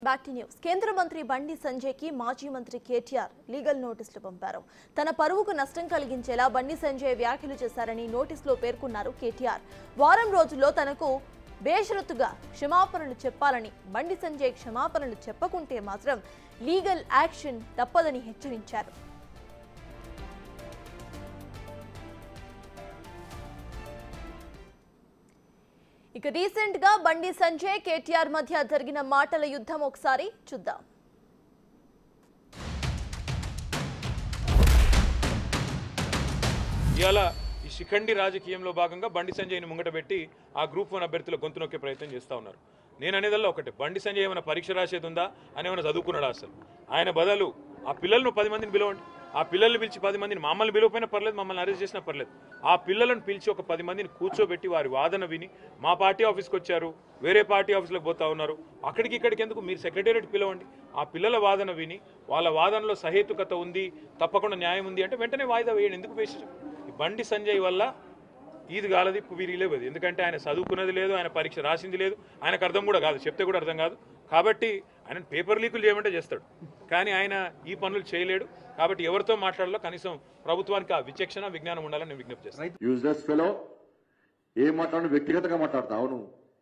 back to news కేంద్ర మంత్రి బండి సంజయ్కి మాజీ మంత్రి కేటీఆర్ లీగల్ నోటీసులు పంపారు తన పరువుకు నష్టం కలిగించేలా బండి సంజయ్ వ్యాఖ్యలు చేశారని నోటీసులో పేర్కొన్నారు కేటీఆర్ వారం రోజుల్లో తనకు బేషరతుగా క్షమాపణలు చెప్పాలని బండి సంజయ్ క్షమాపణలు చెప్పకుంటే మాత్రం లీగల్ యాక్షన్ తప్పదని హెచ్చరించారు ఇక రీసెంట్ గా బండి సంజయ్ కేటీఆర్ మధ్య జరిగిన మాటల యుద్ధం ఒకసారి చూద్దాం ఇవాళ ఈ శిఖండి రాజకీయంలో భాగంగా బండి సంజయ్ని ముంగట పెట్టి ఆ గ్రూప్ వన్ అభ్యర్థుల గొంతు నొక్కే ప్రయత్నం చేస్తూ ఉన్నారు నేను అనేదల్లా ఒకటే బండి సంజయ్ ఏమైనా పరీక్ష రాసేది ఉందా అని ఏమైనా చదువుకున్నాడా అసలు ఆయన బదులు ఆ పిల్లలను పది మందిని పిలవండి ఆ పిల్లల్ని పిలిచి పది మందిని మమ్మల్ని పిలవపోయినా పర్లేదు మమ్మల్ని అరెస్ట్ చేసినా పర్లేదు ఆ పిల్లలను పిలిచి ఒక పది మందిని కూర్చోబెట్టి వారి వాదన విని మా పార్టీ ఆఫీస్కి వచ్చారు వేరే పార్టీ ఆఫీస్లోకి పోతా ఉన్నారు అక్కడికి ఇక్కడికి ఎందుకు మీరు సెక్రటేరియట్ పిలవండి ఆ పిల్లల వాదన విని వాళ్ళ వాదనలో సహేతుకత ఉంది తప్పకుండా న్యాయం ఉంది అంటే వెంటనే వాయిదా వేయండి ఎందుకు వేసి ఈ బండి సంజయ్ వల్ల ఇది కాలది వీరిలేవు ఎందుకంటే ఆయన చదువుకున్నది లేదు ఆయన పరీక్ష రాసింది లేదు ఆయనకు అర్థం కూడా కాదు చెప్తే కూడా అర్థం కాదు కాబట్టి ఆయన పేపర్ లీకులు చేయమంటే చేస్తాడు కానీ ఆయన ఈ పనులు చేయలేడు కాబట్టి ఎవరితో మాట్లాడాలో కనీసం ప్రభుత్వానికి ఆ విచక్షణ విజ్ఞానం ఉండాలని నేను విజ్ఞప్తి చేస్తాను యూజ్లెస్ ఫెలో ఏం మాట్లాడు వ్యక్తిగతంగా మాట్లాడతా అవును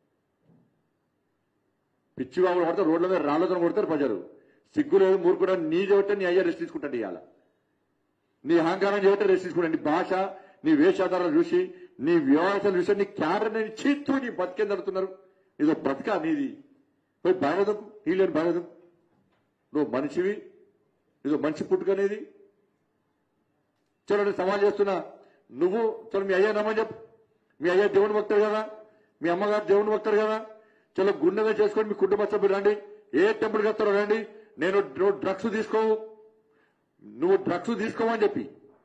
పిచ్చి బాబులు పడితే రోడ్ల మీద రాళ్ళతో కొడతారు ప్రజలు సిగ్గు లేదు మూర్ఖుడు నీ చెబితే నీ అయ్యా రెస్ట్ తీసుకుంటాడు ఇవాళ నీ అహంకారం చెబితే రెస్ట్ తీసుకుంటాడు నీ భాష నీ వేషాధారాలు చూసి నీ వ్యవహారాలు చూసి నీ క్యారెక్టర్ నేను చీత్తు నీ బతికేం జరుగుతున్నారు ఇదో బతుక నీది పోయి బాగోదకు నీళ్ళని బాగోదకు నువ్వు మనిషివి ఇదో మనిషి పుట్టుకనేది చలో నేను సవాల్ చేస్తున్నా నువ్వు చలో మీ అయ్యా నమ్మని చెప్పు మీ అయ్యా దేవుని భక్తుడు కదా మీ అమ్మగారు దేవుని భక్తుడు కదా చలో గుండెగా చేసుకొని మీ కుటుంబ సభ్యులు రండి ఏ టెంపుల్ వస్తారో రండి నేను నువ్వు డ్రగ్స్ తీసుకోవు నువ్వు డ్రగ్స్ తీసుకోవని చెప్పి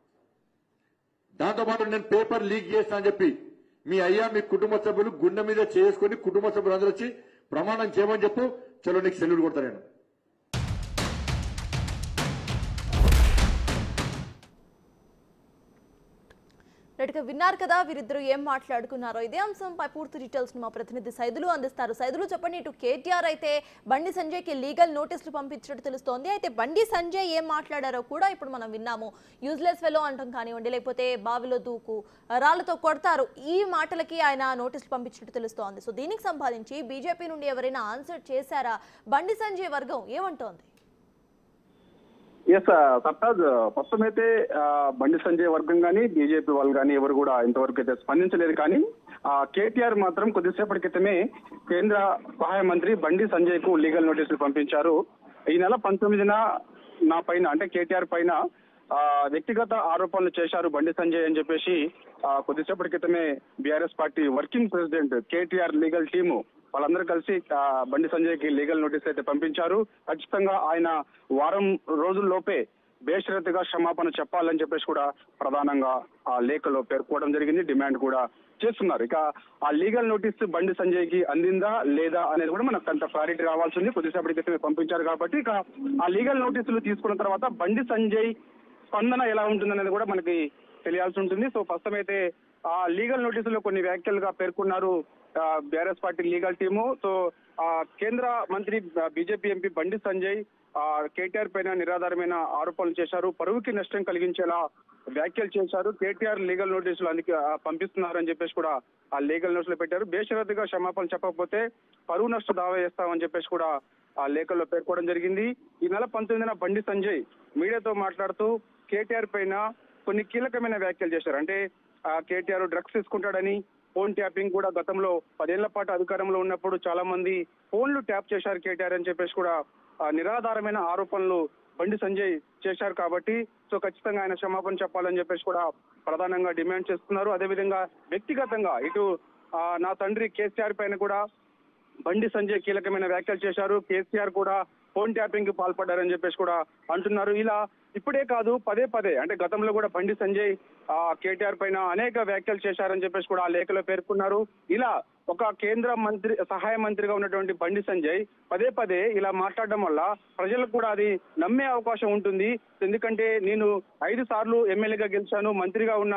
దాంతో పాటు నేను పేపర్ లీక్ చేస్తా అని చెప్పి మీ అయ్యా మీ కుటుంబ సభ్యులు గుండె మీద చేసుకొని కుటుంబ సభ్యులు అందరూ వచ్చి ప్రమాణం చేయమని చెప్పు చలో నీకు సెల్యూట్ కొడతా నేను రెడ్గా విన్నారు కదా వీరిద్దరు ఏం మాట్లాడుకున్నారో ఇదే అంశంపై పూర్తి డీటెయిల్స్ మా ప్రతినిధి సైదులు అందిస్తారు సైదులు చెప్పండి ఇటు కేటీఆర్ అయితే బండి సంజయ్కి లీగల్ నోటీసులు పంపించినట్టు తెలుస్తోంది అయితే బండి సంజయ్ ఏం మాట్లాడారో కూడా ఇప్పుడు మనం విన్నాము యూజ్లెస్ ఫెలో అంటాం కానివ్వండి లేకపోతే బావిలో దూకు రాళ్లతో కొడతారు ఈ మాటలకి ఆయన నోటీసులు పంపించినట్టు తెలుస్తోంది సో దీనికి సంబంధించి బీజేపీ నుండి ఎవరైనా ఆన్సర్ చేశారా బండి సంజయ్ వర్గం ఏమంటోంది ఎస్ సర్తాజ్ మొత్తం అయితే ఆ, బండి సంజయ్ వర్గం కానీ బీజేపీ వాళ్ళు కానీ ఎవరు కూడా ఇంతవరకు అయితే స్పందించలేదు కానీ ఆ, కేటీఆర్ మాత్రం కొద్దిసేపటి క్రితమే కేంద్ర సహాయ మంత్రి బండి సంజయ్ కు లీగల్ నోటీసులు పంపించారు ఈ నెల పంతొమ్మిదిన నా పైన అంటే కేటీఆర్ పైన ఆ, వ్యక్తిగత ఆరోపణలు చేశారు బండి సంజయ్ అని చెప్పేసి ఆ, కొద్దిసేపటి క్రితమే BRS party working president KTR legal team వాళ్ళందరూ కలిసి ఆ, బండి సంజయ్ కి లీగల్ నోటీస్ అయితే పంపించారు ఖచ్చితంగా ఆయన వారం రోజుల్లోపే బేషరతుగా క్షమాపణ చెప్పాలని చెప్పేసి కూడా ప్రధానంగా ఆ లేఖలో పేర్కోవడం జరిగింది డిమాండ్ కూడా చేస్తున్నారు ఇక ఆ లీగల్ నోటీస్ బండి సంజయ్ కి అందిందా లేదా అనేది కూడా మనకు కొంత క్లారిటీ రావాల్సి ఉంది కొద్దిసేపటి క్రితమే పంపించారు కాబట్టి ఇక ఆ లీగల్ నోటీసులు తీసుకున్న తర్వాత బండి సంజయ్ స్పందన ఎలా ఉంటుందనేది కూడా మనకి తెలియాల్సి ఉంటుంది సో ప్రస్తుతం అయితే ఆ లీగల్ నోటీసులో కొన్ని వ్యాఖ్యలుగా పేర్కొన్నారు BRS party legal team so ఆ కేంద్ర మంత్రి బీజేపీ ఎంపీ బండి సంజయ్ ఆ కేటీఆర్ పైన నిరాధారమైన ఆరోపణలు చేశారు పరువుకి నష్టం కలిగించేలా వ్యాఖ్యలు చేశారు కేటీఆర్ లీగల్ నోటీసులు అందుకే ఆ, పంపిస్తున్నారని చెప్పేసి కూడా ఆ లీగల్ నోటీసులు పెట్టారు బేషరతుగా క్షమాపణ చెప్పకపోతే పరువు నష్టం దావా చేస్తామని చెప్పేసి కూడా ఆ లేఖల్లో పేర్కోవడం జరిగింది ఈ నెల పంతొమ్మిదిన బండి సంజయ్ మీడియాతో మాట్లాడుతూ కేటీఆర్ పైన కొన్ని కీలకమైన వ్యాఖ్యలు చేశారు అంటే ఆ కేటీఆర్ డ్రగ్స్ తీసుకుంటాడని ఫోన్ ట్యాపింగ్ కూడా గతంలో పదేళ్ల పాటు అధికారంలో ఉన్నప్పుడు చాలా మంది ఫోన్లు ట్యాప్ చేశారు కేటీఆర్ అని చెప్పేసి కూడా ఆ, నిరాధారమైన ఆరోపణలు బండి సంజయ్ చేశారు కాబట్టి సో ఖచ్చితంగా ఆయన క్షమాపణ చెప్పాలని చెప్పేసి కూడా ప్రధానంగా డిమాండ్ చేస్తున్నారు అదేవిధంగా వ్యక్తిగతంగా ఇటు ఆ, నా తండ్రి కేసీఆర్ పైన కూడా బండి సంజయ్ కీలకమైన వ్యాఖ్యలు చేశారు కేసీఆర్ కూడా ఫోన్ ట్యాపింగ్ కి పాల్పడ్డారని చెప్పేసి కూడా అంటున్నారు ఇలా ఇప్పుడే కాదు పదే పదే అంటే గతంలో కూడా బండి సంజయ్ ఆ కేటీఆర్ పైన అనేక వ్యాఖ్యలు చేశారని చెప్పేసి కూడా ఆ లేఖలో పేర్కొన్నారు ఇలా ఒక కేంద్ర మంత్రి సహాయ మంత్రిగా ఉన్నటువంటి బండి సంజయ్ పదే పదే ఇలా మాట్లాడడం వల్ల ప్రజలకు కూడా అది నమ్మే అవకాశం ఉంటుంది ఎందుకంటే నేను ఐదు సార్లు ఎమ్మెల్యేగా గెలిచాను మంత్రిగా ఉన్నాను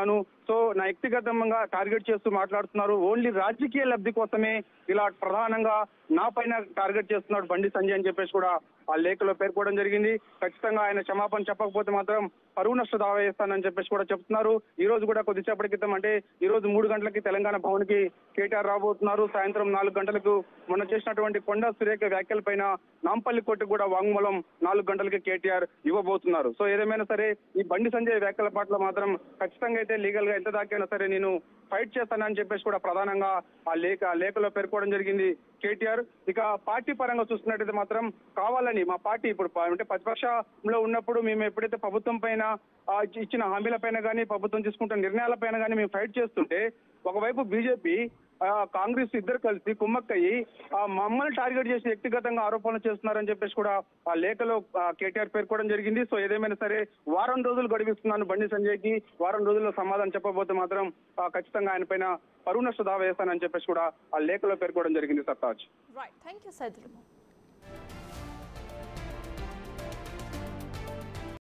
సో నా వ్యక్తిగతంగా టార్గెట్ చేస్తూ మాట్లాడుతున్నారు ఓన్లీ రాజకీయ లబ్ధి కోసమే ఇలా ప్రధానంగా నా పైన టార్గెట్ చేస్తున్నాడు బండి సంజయ్ అని చెప్పేసి కూడా ఆ లేఖలో పేర్కోవడం జరిగింది ఖచ్చితంగా ఆయన క్షమాపణ చెప్పకపోతే మాత్రం పరువు నష్ట దావా వేస్తానని చెప్పేసి కూడా చెప్తున్నారు ఈ రోజు కూడా కొద్దిసేపటి క్రితం అంటే ఈ రోజు మూడు గంటలకి తెలంగాణ భవన్ కి కేటీఆర్ రాబోతున్నారు సాయంత్రం నాలుగు గంటలకు మొన్న చేసినటువంటి కొండ సురేఖ వ్యాఖ్యల పైన నాంపల్లి కోర్టుకు కూడా వాంగ్మూలం నాలుగు గంటలకి కేటీఆర్ ఇవ్వబోతున్నారు సో ఏదేమైనా సరే ఈ బండి సంజయ్ వ్యాఖ్యల పట్ల మాత్రం ఖచ్చితంగా అయితే లీగల్ గా ఎంత దాకైనా సరే నేను ఫైట్ చేస్తానని చెప్పేసి కూడా ప్రధానంగా ఆ లేఖ ఆ లేఖలో పేర్కోవడం జరిగింది కేటీఆర్ ఇక పార్టీ పరంగా చూస్తున్నట్టయితే మాత్రం కావాలని మా పార్టీ ఇప్పుడు ప- అంటే ప్రతిపక్షంలో ఉన్నప్పుడు మేము ఎప్పుడైతే ప్రభుత్వం పైన ఆ, ఇచ్చిన హామీల పైన కానీ ప్రభుత్వం తీసుకుంటున్న నిర్ణయాల పైన కానీ మేము ఫైట్ చేస్తుంటే ఒకవైపు బీజేపీ కాంగ్రెస్ ఇద్దరు కలిసి కుమ్మక్కయ్యి ఆ, మమ్మల్ని టార్గెట్ చేసి వ్యక్తిగతంగా ఆరోపణలు చేస్తున్నారని చెప్పేసి కూడా ఆ లేఖలో ఆ, కేటీఆర్ పేర్కోవడం జరిగింది సో ఏదేమైనా సరే వారం రోజులు గడిపిస్తున్నాను బండి సంజయ్ కి వారం రోజుల్లో సమాధానం చెప్పబోతే మాత్రం ఆ, ఖచ్చితంగా ఆయన పైన పరువు నష్ట దావా వేస్తానని చెప్పేసి కూడా ఆ లేఖలో పేర్కోవడం జరిగింది Sartaj right thank you Saidulu